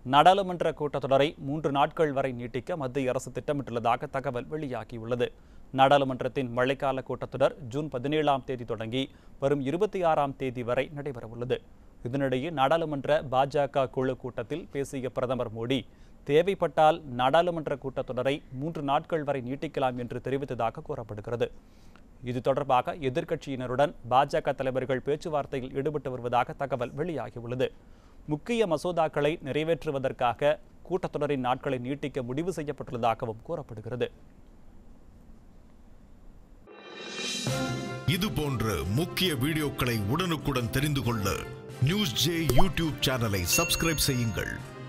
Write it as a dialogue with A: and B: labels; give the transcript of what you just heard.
A: நாடாளுமன்ற கூட்டத்தொடரை மூன்று நாட்கள் வரை நீட்டிக்க மத்திய அரசு திட்டமிட்டுள்ளதாக தகவல் வெளியாகியுள்ளது நாடாளுமன்றத்தின் மழைக்கால கூட்டத்தொடர் ஜூன் பதினேழாம் தேதி தொடங்கி வரும் இருபத்தி ஆறாம் தேதி வரை நடைபெறவுள்ளது இதனிடையே நாடாளுமன்ற பாஜக குழு கூட்டத்தில் பேசிய பிரதமர் மோடி தேவைப்பட்டால் நாடாளுமன்ற கூட்டத்தொடரை மூன்று நாட்கள் வரை நீட்டிக்கலாம் என்று தெரிவித்ததாக கூறப்படுகிறது இது தொடர்பாக எதிர்க்கட்சியினருடன் பாஜக தலைவர்கள் பேச்சுவார்த்தையில் ஈடுபட்டு வருவதாக தகவல் வெளியாகியுள்ளது முக்கிய மசோதாக்களை நிறைவேற்றுவதற்காக கூட்டத்தொடரின் நாட்களை நீட்டிக்க முடிவு செய்யப்பட்டுள்ளதாகவும் கூறப்படுகிறது
B: இது போன்ற முக்கிய வீடியோக்களை உடனுக்குடன் தெரிந்து கொள்ள நியூஸ் ஜே யூடியூப் சேனலை சப்ஸ்கிரைப் செய்யுங்கள்